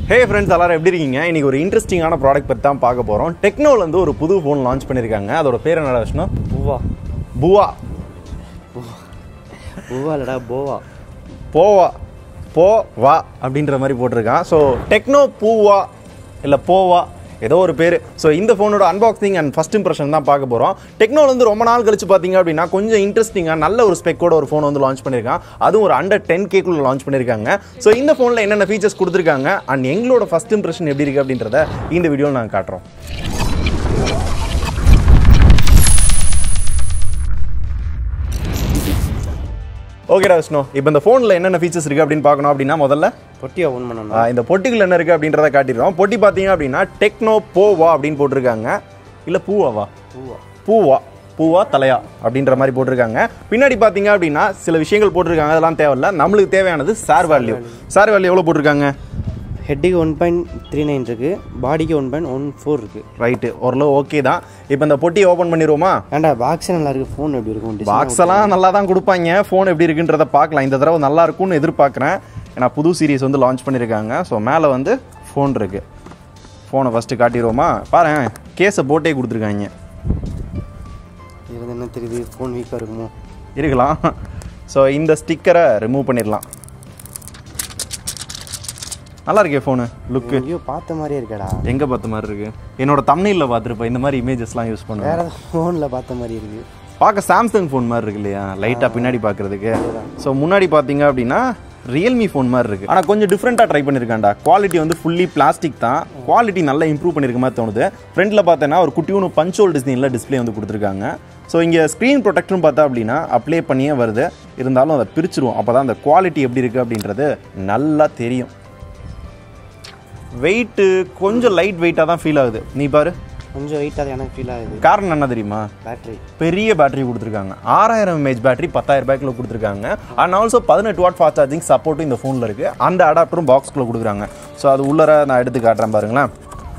Hey friends எல்லாரும் எப்படி இருக்கீங்க இன்னைக்கு ஒரு இன்ட்ரெஸ்டிங்கான ப்ராடக்ட் பற்றி தான் பார்க்க போகிறோம் டெக்னோல இருந்து ஒரு புது ஃபோன் லான்ச் பண்ணியிருக்காங்க அதோட பேர் என்ன விஷ்ணு பூவா புவா பூவா இல்லடா போவா போவா போ வா அப்படின்ற மாதிரி போட்டிருக்கான் ஸோ டெக்னோ பூவா இல்லை போவா ஏதோ ஒரு பேர் ஸோ இந்த ஃபோனோட அன்பாக்சிங் அண்ட் ஃபர்ஸ்ட் இம்ப்ரெஷன் தான் பார்க்க போகிறோம் டெக்னோல வந்து ரொம்ப நாள் கழிச்சு பார்த்தீங்க அப்படின்னா கொஞ்சம் இன்ட்ரெஸ்டிங்காக நல்ல ஒரு ஸ்பெக்கோட ஒரு ஃபோன் வந்து லான்ச் பண்ணியிருக்கான் அதுவும் ஒரு அண்டர் டென் கேக்குள்ள லான்ச் பண்ணியிருக்காங்க ஸோ இந்த ஃபோனில் என்னென்ன ஃபீச்சர்ஸ் கொடுத்துருக்காங்க அண்ட் எங்களோட ஃபர்ஸ்ட் இம்ப்ரெஷன் எப்படி இருக்குது அப்படின்றத இந்த வீடியோவில் நாங்கள் காட்டுறோம் ஓகேடா விஷ்ணு இப்போ இந்த ஃபோனில் என்னென்ன ஃபீச்சர்ஸ் இருக்குது அப்படின்னு பார்க்கணும் அப்படின்னா முதல்ல பொட்டியா ஓன் பண்ணணும் ஆ, இந்த பொட்டிகள் என்ன இருக்குது அப்படின்றத காட்டிடுறோம் பொட்டி பார்த்தீங்க அப்படின்னா டெக்னோ போவா அப்படின்னு போட்டிருக்காங்க இல்லை பூவாவா பூவா பூவா பூவா தலையா அப்படின்ற மாதிரி போட்டிருக்காங்க பின்னாடி பார்த்தீங்க அப்படின்னா சில விஷயங்கள் போட்டிருக்காங்க அதெல்லாம் தேவையில்ல நம்மளுக்கு தேவையானது சார் வேல்யூ சார் வேல்யூ எவ்வளோ போட்டிருக்காங்க ஹெட்டுக்கு ஒன் பாயிண்ட் த்ரீ நைன் இருக்கு பாடிக்கு ஒன் பாயிண்ட் ஒன் ஃபோர் இருக்கு ரைட்டு ஓரளவு ஓகே தான் இப்போ இந்த பொட்டியை ஓப்பன் பண்ணிடுவோமா ஏன்டா பாக்ஸ் நல்லா இருக்கு ஃபோன் எப்படி இருக்கும் design பாக்ஸ் எல்லாம் நல்லா தான் கொடுப்பாங்க ஃபோன் எப்படி இருக்குன்றத பார்க்கலாம் இந்த தடவை நல்லா இருக்கும்னு எதிர்பார்க்குறேன் ஏன்னா புது சீரிஸ் வந்து லான்ச் பண்ணியிருக்காங்க ஸோ மேலே வந்து ஃபோன் இருக்கு ஃபோனை ஃபஸ்ட்டு காட்டிடுவோமா பாரு கேஸை போட்டே கொடுத்துருக்காங்க இது வந்து என்ன தெரியுது ஃபோன் வீக்காக இருக்குமோ இருக்கலாம் ஸோ இந்த ஸ்டிக்கரை ரிமூவ் பண்ணிடலாம் நல்லா இருக்கே ஃபோனு லுக்கு ஐயோ பார்த்த மாதிரியே இருக்கடா எங்கே பார்த்த மாதிரி இருக்கு என்னோட தமிழில் பார்த்துருப்பேன் இந்த மாதிரி இமேஜஸ்லாம் யூஸ் பண்ணுவேன் வேற ஃபோனில் பார்த்த மாதிரி இருக்கு பார்க்க சாம்சங் ஃபோன் மாதிரி இருக்கு இல்லையா லைட்டாக பின்னாடி பார்க்கறதுக்கு ஸோ முன்னாடி பார்த்தீங்க அப்படின்னா ரியல்மி ஃபோன் மாதிரி இருக்கு ஆனால் கொஞ்சம் டிஃப்ரெண்ட்டாக ட்ரை பண்ணியிருக்காண்டா குவாலிட்டி வந்து ஃபுல்லி பிளாஸ்டிக் தான் குவாலிட்டி நல்லா இம்ப்ரூவ் பண்ணியிருக்க மாதிரி தோணுது ஃப்ரண்ட்டில் பார்த்தேன்னா ஒரு குட்டியூனு பஞ்சோல் டிசைனில் டிஸ்ப்ளே வந்து கொடுத்துருக்காங்க ஸோ இங்கே ஸ்க்ரீன் ப்ரொடெக்டரும் பார்த்தா அப்படின்னா அப்ளை பண்ணியே வருது இருந்தாலும் அதை பிரிச்சிருவோம் அப்போ தான் அந்த குவாலிட்டி எப்படி இருக்குது அப்படின்றது நல்லா தெரியும் வெயிட்டு கொஞ்சம் லைட் வெயிட்டாக தான் ஃபீல் ஆகுது நீ பாரு கொஞ்சம் வெயிட்டாக எனக்கு ஃபீல் ஆகுது காரணம் என்ன தெரியுமா பேட்டரி பெரிய பேட்டரி கொடுத்துருக்காங்க ஆறாயிரம் எம்ஏஹெச் பேட்டரி பத்தாயிரம் ரூபாய்க்குள்ள கொடுத்துருக்காங்க அண்ட் ஆல்சோ பதினெட்டு வாட் ஃபாஸ்ட் சார்ஜிங் சப்போர்ட்டும் இந்த ஃபோனில் இருக்குது அந்த அடாப்டரும் பாக்ஸ்குள்ளே கொடுக்குறாங்க ஸோ அது உள்ளர நான் எடுத்து காட்டுறேன் பாருங்களேன்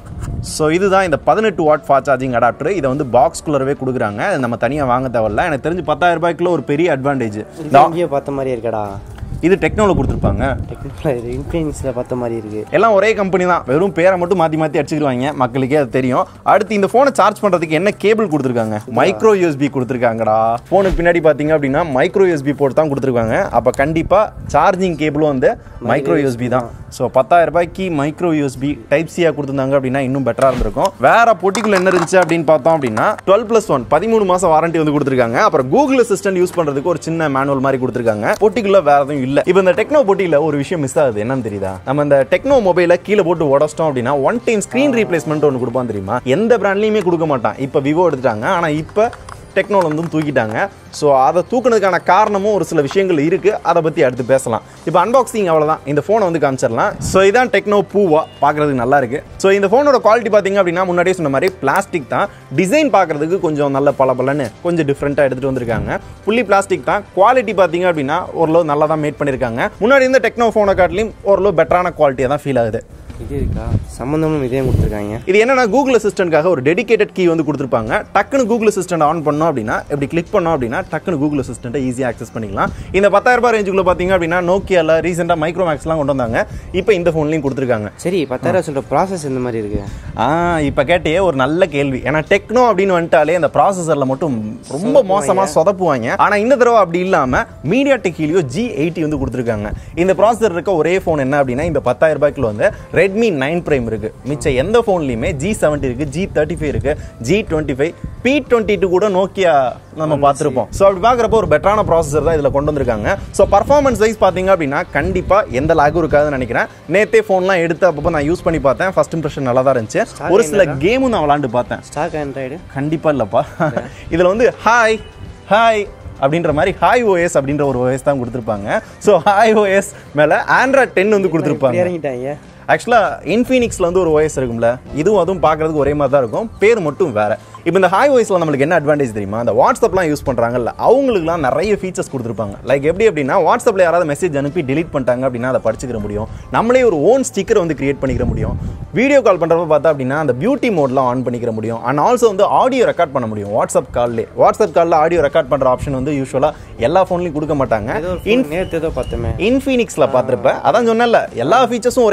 ஸோ இதுதான் இந்த பதினெட்டு வாட் ஃபாஸ்ட் சார்ஜிங் அடாப்டர் இதை வந்து பாக்ஸ்குள்ளரவே கொடுக்குறாங்க அது நம்ம தனியாக வாங்க தேவையில்ல எனக்கு தெரிஞ்சு பத்தாயிரம் ரூபாய்க்குள்ள ஒரு பெரிய அட்வான்டேஜ் இது எங்கேயோ பார்த்த மாதிரியே இருக்கடா இது டெக்னாலஜி கொடுத்துருப்பாங்க டெக்னிக்கலாக இது இன்ஃப்ளூயன்ஸில் பார்த்த மாதிரி இருக்கு எல்லாம் ஒரே கம்பெனி தான் வெறும் பேரை மட்டும் மாற்றி மாற்றி அடிச்சுக்கிடுவாங்க மக்களுக்கே அது தெரியும் அடுத்து இந்த ஃபோனை சார்ஜ் பண்ணுறதுக்கு என்ன கேபிள் கொடுத்துருக்காங்க மைக்ரோ யூஎஸ்பி கொடுத்துருக்காங்கடா ஃபோனுக்கு பின்னாடி பார்த்தீங்க அப்படின்னா மைக்ரோ யூஎஸ்பி போட்டு தான் கொடுத்துருக்காங்க அப்போ கண்டிப்பாக சார்ஜிங் கேபிளும் வந்து மைக்ரோ யூஎஸ்பி தான் ஸோ பத்தாயிரம் ரூபாய்க்கு மைக்ரோ யூஎஸ்பி டைப் சியாக கொடுத்துருந்தாங்க அப்படின்னா இன்னும் பெட்டராக இருந்திருக்கும் வேற பொட்டிக்குள்ள என்ன இருந்துச்சு அப்படின்னு பார்த்தோம் அப்படின்னா டுவெல் ப்ளஸ் ஒன் பதிமூணு மாதம் வாரண்டி வந்து கொடுத்துருக்காங்க அப்புறம் கூகுள் அசிஸ்டன்ட் யூஸ் பண்ணுறதுக்கு ஒரு சின்ன மேனுவல் மாதிரி கொடுத்துருக்காங்க பொட்டிக்குள்ள வேற எதுவும் இல்லை இப்போ இந்த டெக்னோ பொட்டியில் ஒரு விஷயம் மிஸ் ஆகுது என்னன்னு தெரியுதா நம்ம இந்த டெக்னோ மொபைலை கீழே போட்டு உடச்சிட்டோம் அப்படின்னா ஒன் டைம் ஸ்க்ரீன் ரீப்ளேஸ்மெண்ட் ஒன்று கொடுப்பான் தெரியுமா எந்த பிராண்ட்லையுமே கொடுக்க மாட்டான் இப்போ விவோ எடுத்துட்டாங்க ஆனால் இப்போ டெக்னாலஜி வந்து தூக்கிட்டாங்க ஸோ அதை தூக்குனதுக்கான காரணமும் ஒரு சில விஷயங்கள் இருக்குது அதை பற்றி அடுத்து பேசலாம் இப்போ அன்பாக்சிங் அவ்வளோதான் இந்த ஃபோனை வந்து காமிச்சிடலாம் ஸோ இதான் டெக்னோ பூவா பார்க்குறதுக்கு நல்லா இருக்கு ஸோ இந்த ஃபோனோட குவாலிட்டி பார்த்தீங்க அப்படின்னா முன்னாடியே சொன்ன மாதிரி பிளாஸ்டிக் தான் டிசைன் பார்க்குறதுக்கு கொஞ்சம் நல்ல பளபளன்னு கொஞ்சம் டிஃப்ரெண்ட்டாக எடுத்துகிட்டு வந்திருக்காங்க ஃபுல்லி பிளாஸ்டிக் தான் குவாலிட்டி பார்த்தீங்க அப்படின்னா ஓரளவு நல்லா தான் மேட் பண்ணியிருக்காங்க முன்னாடி இருந்த டெக்னோ ஃபோனை காட்டிலையும் ஓரளவு பெட்டரான குவாலிட்டியாக தான் ஃபீல் ஆகுது இது இருக்கா சம்மந்தமும் இதே கொடுத்துருக்காங்க இது என்னன்னா கூகுள் அசிஸ்டன்ட்காக ஒரு டெடிகேட்டட் கீ வந்து கொடுத்துருப்பாங்க டக்குன்னு கூகுள் அசிஸ்டன்ட் ஆன் பண்ணோம் அப்படின்னா இப்படி கிளிக் பண்ணோம் அப்படின்னா டக்குன்னு கூகுள் அசிஸ்டன்ட்டை ஈஸியாக ஆக்சஸ் பண்ணிக்கலாம் இந்த பத்தாயிரம் ரூபாய் ரேஞ்சுக்குள்ள பார்த்தீங்க அப்படின்னா நோக்கியாவில் ரீசெண்டாக மைக்ரோமேக்ஸ்லாம் கொண்டு வந்தாங்க இப்போ இந்த ஃபோன்லையும் கொடுத்துருக்காங்க சரி பத்தாயிரம் சொல்கிற ப்ராசஸ் இந்த மாதிரி இருக்கு ஆ இப்போ கேட்டே ஒரு நல்ல கேள்வி ஏன்னா டெக்னோ அப்படின்னு வந்துட்டாலே அந்த ப்ராசஸரில் மட்டும் ரொம்ப மோசமாக சொதப்புவாங்க ஆனால் இந்த தடவை அப்படி இல்லாமல் MediaTek Helio G eighty வந்து கொடுத்துருக்காங்க இந்த ப்ராசஸர் இருக்க ஒரே ஃபோன் என்ன அப்படின்னா இந்த பத்தாயிரம் ரூபாய்க்குள்ள வந்து ரெட்மி நைன் பிரைம் இருக்கு மிச்ச எந்த ஃபோன்லையுமே ஜி செவன்ட்டி இருக்கு ஜி தேர்ட்டி ஃபைவ் இருக்கு G twenty five P twenty two கூட நோக்கியா நம்ம பார்த்துருப்போம் ஸோ அப்படி பார்க்குறப்போ ஒரு பெட்டரான ப்ராசஸர் தான் இதில் கொண்டு வந்திருக்காங்க ஸோ பர்ஃபார்மன்ஸ் வைஸ் பார்த்தீங்க அப்படின்னா கண்டிப்பாக எந்த லாகும் இருக்காதுன்னு நினைக்கிறேன் நேத்தே ஃபோன்லாம் எடுத்து அப்பப்போ நான் யூஸ் பண்ணி பார்த்தேன் ஃபர்ஸ்ட் இம்ப்ரெஷன் நல்லா தான் இருந்துச்சு ஒரு சில கேமும் நான் விளாண்டு பார்த்தேன் ஸ்டாக் ஆண்ட்ராய்டு கண்டிப்பா இல்லப்பா இதுல வந்து ஹாய் ஹாய் அப்படின்ற மாதிரி ஹாய் ஓஎஸ் அப்படின்ற ஒரு ஓஎஸ் தான் கொடுத்துருப்பாங்க ஸோ ஹாய் ஓஎஸ் மேல ஆண்ட்ராய்ட் டென் வந்து கொடுத்துருப்பாங்க இறங்கிட்டாங்க ஆக்சுவலாக இன்ஃபீனிக்ஸில் வந்து ஒரு ஓஎஸ் இருக்கும்ல இதுவும் அதுவும் பார்க்கறதுக்கு ஒரே மாதிரி தான் இருக்கும் பேர் மட்டும் வேற இப்போ இந்த ஹாய் வாய்ஸில் நம்மளுக்கு என்ன அட்வான்டேஜ் தெரியுமா அந்த வாட்ஸ்அப்லாம் யூஸ் பண்ணுறாங்கல்ல அவங்களுக்குலாம் நிறைய ஃபீச்சர்ஸ் கொடுத்துருப்பாங்க லைக் எப்படி அப்படின்னா வாட்ஸ்அப்பில் யாராவது மெசேஜ் அனுப்பி delete பண்ணிட்டாங்க அப்படின்னா அதை படிச்சுக்கிற முடியும் நம்மளே ஒரு ஓன் ஸ்டிக்கர் வந்து கிரியேட் பண்ணிக்கிற முடியும் வீடியோ கால் பண்ணுறப்ப பார்த்தா அப்படின்னா அந்த பியூட்டி மோட்லாம் ஆன் பண்ணிக்கிற முடியும் அண்ட் ஆல்சோ வந்து ஆடியோ ரெக்கார்ட் பண்ண முடியும் வாட்ஸ்அப் கால்லே வாட்ஸ்அப் காலில் ஆடியோ ரெக்கார்ட் பண்ணுற ஆப்ஷன் வந்து யூஸ்வலாக எல்லா ஃபோன்லையும் கொடுக்க மாட்டாங்க ஏதோ ஒரு phone நேத்து ஏதோ பார்த்தோமே இன்ஃபீனிக்ஸில் பார்த்துருப்பேன் அதான் சொன்னேன்ல எல்லா ஃபீச்சர்ஸும் ஒரே மாதிரி தான்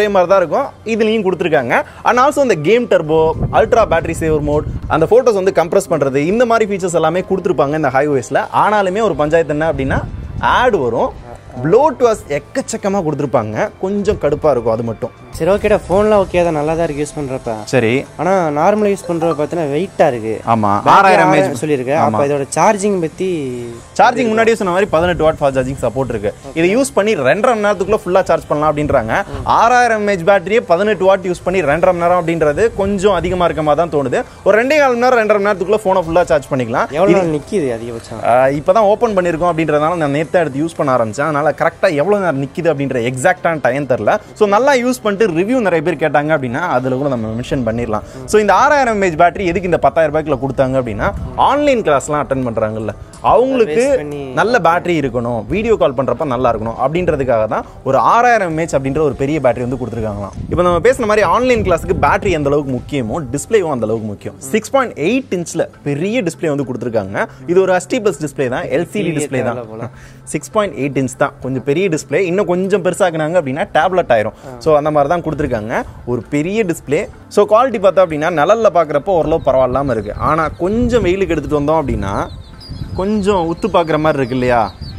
இருக்கும் இதுலேயும் கொடுத்துருக்காங்க அண்ட் ஆல்சோ இந்த game turbo ultra battery saver mode அந்த ஃபோட்டோஸ் வந்து கம்ப்ரஸ் பண்ணுறது இந்த மாதிரி ஃபீச்சர்ஸ் எல்லாமே கொடுத்துருப்பாங்க இந்த ஹைவேஸில் ஆனாலுமே ஒரு பஞ்சாயத்து என்ன அப்படின்னா ஆட் வரும் ப்ளோட் வாஸ் எக்கச்சக்கமாக கொடுத்துருப்பாங்க கொஞ்சம் கடுப்பாக இருக்கும் அது மட்டும் சரி ஓகேடா ஃபோன்லாம் ஓகே தான் நல்லா தான் இருக்குது யூஸ் பண்ணுறப்ப சரி ஆனால் நார்மலாக யூஸ் பண்ணுறப்ப பார்த்தீங்கன்னா வெயிட்டாக இருக்குது ஆமாம் ஆறாயிரம் எம்ஏஹெச் சொல்லியிருக்கேன் அப்போ இதோட சார்ஜிங் பற்றி சார்ஜிங் முன்னாடியே சொன்ன மாதிரி பதினெட்டு வாட் ஃபாஸ்ட் சார்ஜிங் சப்போர்ட் இருக்கு இதை யூஸ் பண்ணி ரெண்டரை மணி நேரத்துக்குள்ள ஃபுல்லா சார்ஜ் பண்ணலாம் அப்படின்றாங்க ஆறாயிரம் எம்ஏஹெச் பேட்டரியே பதினெட்டு வாட் யூஸ் பண்ணி ரெண்டரை மணி நேரம் அப்படின்றது கொஞ்சம் அதிகமா இருக்க மாதிரி தான் தோணுது ஒரு ரெண்டே கால் மணி நேரம் ரெண்டரை மணி நேரத்துக்குள்ள ஃபோனை ஃபுல்லா சார்ஜ் பண்ணிக்கலாம் எவ்வளோ நாள் நிற்கிது அதிகபட்சம் ஆஹ் இப்பதான் ஓப்பன் பண்ணியிருக்கோம் அப்படின்றதுனால நான் நேற்று எடுத்து யூஸ் பண்ண ஆரம்பிச்சேன் அதனால கரெக்டாக எவ்வளோ நேரம் நிற்கிது அப்படின்ற எக்ஸாக்டான டைம் தெரில ஸோ நல்லா யூஸ் பண்ணிட்டு ரிவ்யூ நிறைய பேர் கேட்டாங்க அப்படின்னா அதில் கூட நம்ம மென்ஷன் பண்ணிடலாம் ஸோ இந்த ஆறாயிரம் எம்ஏஹெச் பேட்டரி எதுக்கு இந்த பத்தாயிரம் ரூபாய்க்குள்ள கொடுத்தாங்க அப்படின்னா ஆன்லைன் கிளாஸ்லாம் அட்டன் பண்ணுறாங்கல்ல அவங்களுக்கு waste பண்ணி நல்ல பேட்டரி இருக்கணும் வீடியோ கால் பண்றப்ப நல்லா இருக்கணும் அப்படின்றதுக்காக தான் ஒரு ஆறாயிரம் எம்ஏஹெச் அப்படின்ற ஒரு பெரிய பேட்டரி வந்து கொடுத்துருக்காங்களாம் இப்போ நம்ம பேசுன மாதிரி ஆன்லைன் கிளாஸுக்கு பேட்டரி எந்த அளவுக்கு முக்கியமோ டிஸ்பிளேவும் அந்த அளவுக்கு முக்கியம் சிக்ஸ் பாயிண்ட் எயிட் இன்ச்சில் பெரிய டிஸ்பிளே வந்து கொடுத்துருக்காங்க இது ஒரு ஹஸ்டி பிளஸ் டிஸ்பிளே தான் எல்சிடி டிஸ்பிளே தான் தேவையில்ல போல. சிக்ஸ் பாயிண்ட் எயிட் இன்ச் தான் கொஞ்சம் பெரிய டிஸ்பிளே இன்னும் கொஞ்சம் பெருசாக்குனாங்க அப்படின்னா டேப்லெட் ஆயிரும் ஸோ அந்த மாதிரி தான் கொடுத்துருக்காங்க ஒரு பெரிய டிஸ்பிளே ஸோ குவாலிட்டி பார்த்தா அப்படின்னா நிழல்ல பார்க்குறப்போ ஓரளவு பரவாயில்லாம இருக்கு ஆனால் கொஞ்சம் வெயிலுக்கு எடுத்துட்டு வந்தோம் அப்படின்னா கொஞ்சம் உத்து பார்க்குற மாதிரி இருக்கு இல்லையா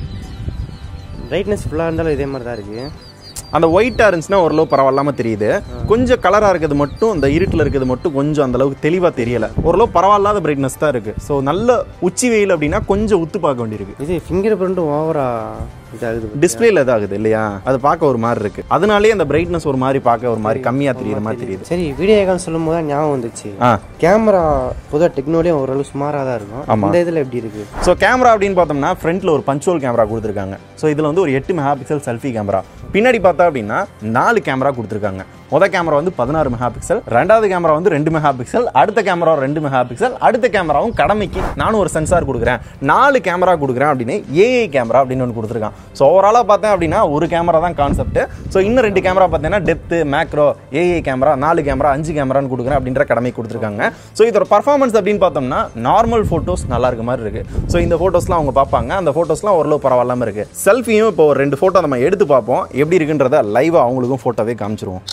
பிரைட்னஸ் ஃபுல்லாக இருந்தாலும் இதே மாதிரி தான் இருக்குது அந்த ஒயிட்டாக இருந்துச்சுன்னா ஓரளவு பரவாயில்லாம தெரியுது கொஞ்சம் கலராக இருக்கிறது மட்டும் இந்த இருட்டில் இருக்கிறது மட்டும் கொஞ்சம் அந்த அளவுக்கு தெளிவாக தெரியல ஓரளவு பரவாயில்லாத பிரைட்னஸ் தான் இருக்கு ஸோ நல்ல உச்சி வெயில் அப்படின்னா கொஞ்சம் உத்து பார்க்க வேண்டியிருக்கு இது ஃபிங்கர் பிரிண்ட்டும் ஓவரா இதாகுது டிஸ்பிளேல இதாகுது இல்லையா அது பார்க்க ஒரு மாதிரி இருக்கு அதனாலேயே அந்த பிரைட்னஸ் ஒரு மாதிரி பார்க்க ஒரு மாதிரி கம்மியா தெரியுற மாதிரி தெரியுது சரி வீடியோ கால் சொல்லும் போது தான் ஞாபகம் வந்துச்சு ஆ கேமரா பொதுவாக டெக்னாலஜியும் ஓரளவு சுமாராக தான் இருக்கும் ஆமா. இந்த இதில் எப்படி இருக்கு ஸோ கேமரா அப்படின்னு பார்த்தோம்னா ஃப்ரண்ட்ல ஒரு பஞ்சுவல் கேமரா கொடுத்துருக்காங்க ஸோ இதில் வந்து ஒரு எட்டு மெகா பிக்சல் செல்ஃபி கேமரா பின்னாடி பார்த்தா அப்படின்னா நாலு கேமரா கொடுத்துருக்காங்க முத கேமரா வந்து பதினாறு மெகா பிக்சல் ரெண்டாவது கேமரா வந்து ரெண்டு மெகா பிக்சல் அடுத்த கேமரா ரெண்டு மெகா பிக்சல் அடுத்த கேமராவும் கடமைக்கு நானும் ஒரு சென்சார் கொடுக்குறேன் நாலு கேமரா கொடுக்குறேன் அப்படின்னு ஏஐ கேமரா அப்படின்னு ஒன்று கொடுத்துருக்கான் ஸோ ஓவராலாக பார்த்தேன் அப்படின்னா ஒரு கேமரா தான் கான்செப்ட் ஸோ இன்னும் ரெண்டு கேமரா பார்த்தீங்கன்னா டெப்த்து மேக்ரோ ஏஐ கேமரா நாலு கேமரா அஞ்சு கேமரான்னு கொடுக்குறேன் அப்படின்ற கடமை கொடுத்துருக்காங்க ஸோ இதோட பர்ஃபார்மன்ஸ் அப்படின்னு பார்த்தோம்னா நார்மல் ஃபோட்டோஸ் நல்லா இருக்க மாதிரி இருக்கு ஸோ இந்த ஃபோட்டோஸ்லாம் அவங்க பார்ப்பாங்க அந்த ஃபோட்டோஸ்லாம் ஓரளவு பரவாயில்லாம இருக்கு செல்ஃபியும் இப்போ ஒரு ரெண்டு ஃபோட்டோ நம்ம எடுத்து பார்ப்போம் எப்படி இருக்குன்றத லைவாக அவங்களுக்கும் ஃபோட்டோவே காமிச்சிருவோம்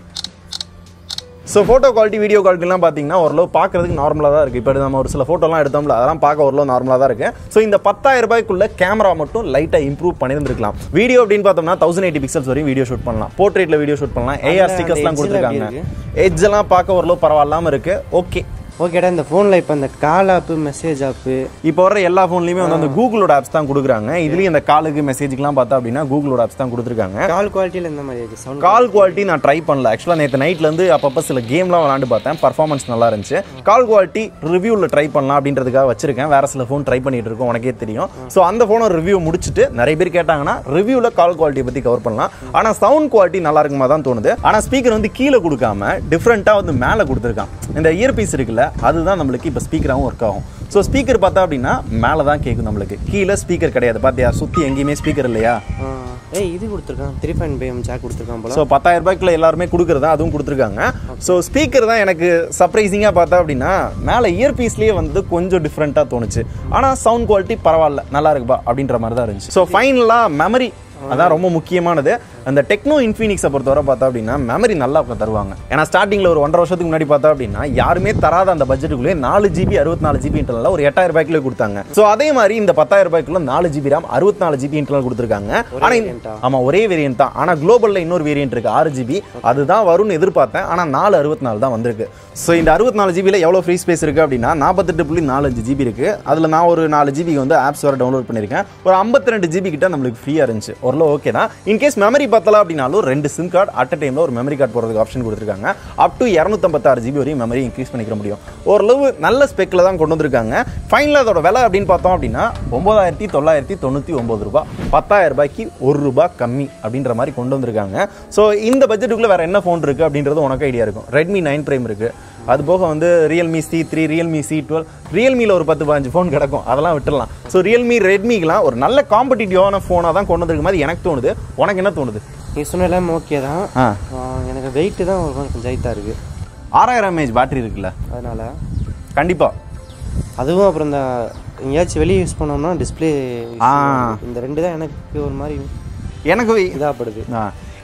ஸோ ஃபோட்டோ குவாலிட்டி வீடியோ குவாலிட்டிலாம் பார்த்தீங்கன்னா ஓரளவு பார்க்கறதுக்கு நார்மலாக தான் இருக்குது இப்போ நம்ம ஒரு சில ஃபோட்டோலாம் எடுத்தோம்ல அதெல்லாம் பார்க்க ஓரளவு நார்மலாக தான் இருக்குது ஸோ இந்த பத்தாயிரம் ரூபாய்க்குள்ள கேமரா மட்டும் லைட்டாக இம்ப்ரூவ் பண்ணியிருந்திருக்கலாம் வீடியோ அப்படின்னு பார்த்தோம்னா தௌசண்ட் எயிட்டி பிக்சல்ஸ் வரையும் வீடியோ ஷூட் பண்ணலாம் போர்ட்ரேட்டில் வீடியோ ஷூட் பண்ணலாம் ஏஆர் அந்த ஸ்டிக்கர்ஸ்லாம் edge ல எப்படி கொடுத்துருக்காங்க எட்ஜ் எல்லாம் பார்க்க ஓரளவு பரவாயில்லாம இருக்கு ஓகே ஓகேடா இந்த ஃபோனில் இப்போ இந்த கால் ஆப்பு மெசேஜ் ஆப்பு இப்போ வர எல்லா ஃபோன்லையுமே வந்து அந்த கூகுளோட ஆப்ஸ் தான் கொடுக்குறாங்க இதுலயும் இந்த காலுக்கு மெசேஜுக்குலாம் பார்த்தா அப்படின்னா கூகுளோட ஆப்ஸ் தான் கொடுத்துருக்காங்க கால் குவாலிட்டியில் இந்த மாதிரி இருக்குது சவுண்ட் கால் குவாலிட்டி நான் ட்ரை பண்ணல ஆக்சுவலாக நேற்று நைட்லேருந்து அப்பப்போ சில கேம்லாம் விளாண்டு பார்த்தேன் பர்ஃபார்மன்ஸ் நல்லா இருந்துச்சு கால் குவாலிட்டி ரிவ்யூவில் ட்ரை பண்ணலாம் அப்படின்றதுக்காக வச்சிருக்கேன் வேற சில ஃபோன் ட்ரை பண்ணிட்டு இருக்கோம் உனக்கே தெரியும் ஸோ அந்த ஃபோனை ரிவ்யூ முடிச்சுட்டு நிறைய பேர் கேட்டாங்கன்னா ரிவ்யூவில் கால் குவாலிட்டியை பற்றி கவர் பண்ணலாம் ஆனால் சவுண்ட் குவாலிட்டி நல்லா இருக்குமா தான் தோணுது ஆனால் ஸ்பீக்கர் வந்து கீழே கொடுக்காம டிஃப்ரெண்ட்டாக வந்து மேலே கொடுத்துருக்கான் இந்த இயர்பீஸ் இருக்குல்ல அதுதான் நம்மளுக்கு இப்போ ஸ்பீக்கராகவும் ஒர்க் ஆகும் ஸோ ஸ்பீக்கர் பார்த்தா அப்படின்னா மேலே தான் கேட்கும் நம்மளுக்கு கீழே ஸ்பீக்கர் கிடையாது பார்த்தியா சுற்றி எங்கேயுமே ஸ்பீக்கர் இல்லையா ஏய் இது கொடுத்துருக்கான் த்ரீ பாயிண்ட் ஃபைவ் ஜாக் கொடுத்துருக்கான் போல ஸோ பத்தாயிரம் ரூபாய்க்குள்ள எல்லாருமே கொடுக்குறதா அதுவும் கொடுத்துருக்காங்க ஸோ ஸ்பீக்கர் தான் எனக்கு சர்ப்ரைசிங்காக பார்த்தா அப்படின்னா மேலே இயர்பீஸ்லேயே வந்து கொஞ்சம் டிஃப்ரெண்ட்டாக தோணுச்சு ஆனால் சவுண்ட் குவாலிட்டி பரவாயில்ல நல்லா இருக்குப்பா அப்படின்ற மாதிரி தான் இருந்துச்சு ஸோ ஃபைனலாக மெமரி அதான் ரொம்ப முக்கியமானது அந்த டெக்னோ இன்ஃபினிக்ஸை பொறுத்தவரை பார்த்தா அப்படின்னா மெமரி நல்லா தருவாங்க ஏன்னா ஸ்டார்டிங்கில் ஒரு ஒன்றரை வருஷத்துக்கு முன்னாடி பார்த்தா அப்படின்னா யாருமே தராத அந்த பட்ஜெட்டுக்குள்ளே நாலு ஜிபி அறுபத்தி நாலு ஜிபி இன்டர்னல் ஒரு எட்டாயிரம் ரூபாய்க்குள்ளே கொடுத்தாங்க ஸோ அதே மாதிரி இந்த பத்தாயிரம் ரூபாய்க்குள்ள நாலு ஜிபி RAM அறுபத்தி நாலு ஜிபி இன்டர்னல் கொடுத்துருக்காங்க ஆனால் variant-ஆ? ஆமா ஒரே வேரியன்ட் தான் ஆனா குளோபல்ல இன்னொரு வேரியன்ட் இருக்கு ஆறு ஜிபி அதுதான் வரும்னு எதிர்பார்த்தேன் ஆனா நாலு அறுபத்தி நாலு தான் வந்திருக்கு ஸோ இந்த அறுபத்தி நாலு ஜிபியில் எவ்வளோ ஃப்ரீ ஸ்பேஸ் இருக்கு அப்படின்னா நாற்பத்தெட்டு புள்ளி நாலஞ்சு ஜிபி இருக்கு அதுல நான் ஒரு நாலு ஜிபி வந்து ஆப்ஸ் வர டவுன்லோட் பண்ணியிருக்கேன் ஒரு ஐம்பத்தி ரெண்டு ஜிபி கிட்ட நம்மளுக்கு ஃப்ரீயா இருந்துச்சு ஓரளவு ஓகே தான் இன்கேஸ் மெமரி பத்தல அப்படின்னாலும் ரெண்டு சிம் கார்டு அட் அ டைம்ல ஒரு மெமரி கார்டு போடுறதுக்கு ஆப்ஷன் கொடுத்துருக்காங்க அப் டு இரநூத்தம்பத்தாறு ஜிபி வரையும் மெமரி இன்க்ரீஸ் பண்ணிக்க முடியும் ஓரளவு நல்ல ஸ்பெக்கில் தான் கொண்டு வந்திருக்காங்க ஃபைனலாக அதோட விலை அப்படின்னு பார்த்தோம் அப்படின்னா ஒன்பதாயிரத்தி தொள்ளாயிரத்தி தொண்ணூற்றி ஒம்பது ரூபாய் பத்தாயிரம் ரூபாய்க்கு ஒரு ரூபாய் கம்மி அப்படின்ற மாதிரி கொண்டு வந்திருக்காங்க ஸோ இந்த பட்ஜெட்டுக்குள்ள வேற என்ன ஃபோன் இருக்கு அப்படின்றது உனக்கு ஐடியா இருக்கும் ரெட்மி நைன் பிரைம் இருக்கு அது போக வந்து Realme C three Realme C twelve ரியல்மியில் ஒரு பத்து பதினஞ்சு ஃபோன் கிடக்கும் அதெல்லாம் விட்டுடலாம் ஸோ ரியல்மி ரெட்மிக்கெலாம் ஒரு நல்ல காம்படிட்டிவான ஃபோனாக தான் கொண்டு வந்திருக்க மாதிரி எனக்கு தோணுது உனக்கு என்ன தோணுது நீ சொன்ன எல்லாமே ஓகே தான் ஆ ஆ, எனக்கு வெயிட்டு தான் ஒரு மாதிரி கொஞ்சம் ஹைட்டாக இருக்குது ஆறாயிரம் எம்ஏஹெச் பேட்டரி இருக்குல்ல அதனால கண்டிப்பா அதுவும் அப்புறம் இந்த எங்கேயாச்சும் வெளியே யூஸ் பண்ணோம்னா டிஸ்பிளே ஆ. இந்த ரெண்டு தான் எனக்கு ஒரு மாதிரி எனக்கு இதாகப்படுது ஆ.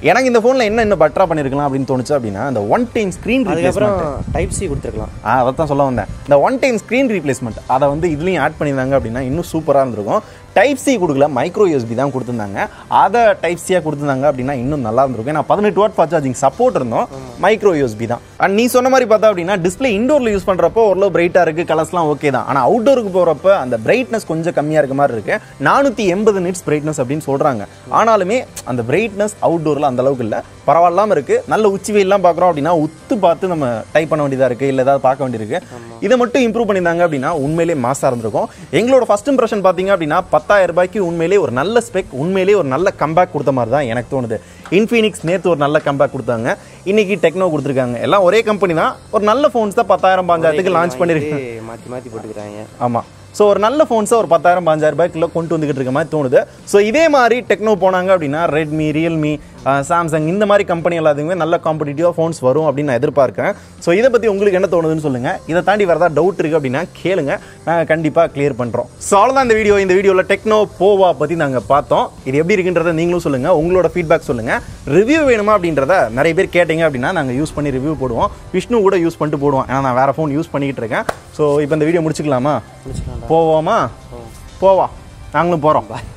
எனக்கு இந்த ஃபோனில் என்ன இன்னும் பட்டரா பண்ணியிருக்கலாம் அப்படின்னு தோணுச்சு அப்படின்னா அந்த ஒன் டைம் ஸ்க்ரீன் அதுக்கப்புறம் டைப் சி கொடுத்துருக்கலாம் ஆ அதை தான் சொல்ல வந்தேன் இந்த ஒன் டைம் ஸ்க்ரீன் ரீப்ளேஸ்மெண்ட் அதை வந்து இதுலேயும் ஆட் பண்ணியிருந்தாங்க அப்படின்னா இன்னும் சூப்பராக இருந்திருக்கும் டைப் சி கொடுக்கல மைக்ரோ யூஎஸ்பி தான் கொடுத்துருந்தாங்க அதை டைப் சியாக கொடுத்துருந்தாங்க அப்படின்னா இன்னும் நல்லா இருந்திருக்கும் ஏன்னா பதினெட்டு வாட் ஃபாஸ்ட் சார்ஜிங் சப்போர்ட் இருந்தோம் மைக்ரோ யூஎஸ்பி தான் அண்ட் நீ சொன்ன மாதிரி பார்த்தா அப்படின்னா டிஸ்பிளே இண்டோரில் யூஸ் பண்ணுறப்போ ஓரளவு பிரைட்டாக இருக்குது கலர்ஸ்லாம் ஓகே தான் ஆனால் அவுட்டோருக்கு போகிறப்ப அந்த பிரைட்னஸ் கொஞ்சம் கம்மியாக இருக்க மாதிரி இருக்கு நானூற்றி எண்பது நிட்ஸ் பிரைட்னஸ் அப்படின்னு சொல்கிறாங்க ஆனாலுமே அந்த பிரைட்னஸ் அவுட்டோரில் அந்த அளவுக்கு இல்லை பரவாயில்லாம இருக்கு நல்ல உச்சி வெயிலாம் பார்க்குறோம் அப்படின்னா உத்து பார்த்து நம்ம டைப் பண்ண வேண்டியதாக இருக்குது இல்லை ஏதாவது பார்க்க வேண்டியிருக்கு இதை மட்டும் இம்ப்ரூவ் பண்ணியிருந்தாங்க அப்படின்னா உண்மையிலே மாசாக இருந்திருக்கும் எங்களோட ஃபர்ஸ்ட் இம்ப்ரெஷன் பார்த்தீங்க அப்படின்னா பத்தாயிரம் ரூபாய்க்கு உண்மையிலே ஒரு நல்ல ஸ்பெக் உண்மையிலே ஒரு நல்ல கம்பேக் கொடுத்த மாதிரி தான் எனக்கு தோணுது இன்ஃபினிக்ஸ் நேற்று ஒரு நல்ல கம்பேக் கொடுத்தாங்க இன்னைக்கு டெக்னோ கொடுத்துருக்காங்க எல்லாம் ஒரே கம்பெனி தான் ஒரு நல்ல ஃபோன்ஸ் தான் பத்தாயிரம் பாஞ்சாயிரத்துக்கு லான்ச் பண்ணியிருக்காங்க மாற்றி மாற்றி போட்டுக்கிறாங்க ஆமாம் ஸோ ஒரு நல்ல ஃபோன்ஸை ஒரு பத்தாயிரம் பாஞ்சாயிரம் ரூபாய்க்குள்ள கொண்டு வந்துகிட்டு இருக்க மாதிரி தோணுது ஸோ இதே மாதிரி டெக்னோ போனாங்க அப்படின்னா ரெட்மி ரியல்மி சாம்சங் இந்த மாதிரி கம்பெனி எல்லாத்துக்குமே நல்ல காம்படிட்டிவாக ஃபோன்ஸ் வரும் அப்படின்னு நான் எதிர்பார்க்கிறேன் ஸோ இதை பற்றி உங்களுக்கு என்ன தோணுதுன்னு சொல்லுங்கள் இதை தாண்டி வரதா டவுட் இருக்குது அப்படின்னா கேளுங்க நாங்கள் கண்டிப்பாக கிளியர் பண்ணுறோம் ஸோ அவ்வளோதான் இந்த வீடியோ இந்த வீடியோவில் டெக்னோ போவா பற்றி நாங்கள் பார்த்தோம் இது எப்படி இருக்குன்றத நீங்களும் சொல்லுங்கள் உங்களோட ஃபீட்பேக் சொல்லுங்கள் ரிவ்யூ வேணுமா அப்படின்றத நிறைய பேர் கேட்டீங்க அப்படின்னா நாங்கள் யூஸ் பண்ணி ரிவ்யூ போடுவோம் விஷ்ணு கூட யூஸ் பண்ணிட்டு போடுவோம் ஏன்னா நான் வேறு ஃபோன் யூஸ் பண்ணிக்கிட்டு இருக்கேன் ஸோ இப்போ இந்த வீடியோ முடிச்சுக்கலாமா முடிச்சுக்கலாம்டா போவோமா போவா நாங்களும் போகிறோம்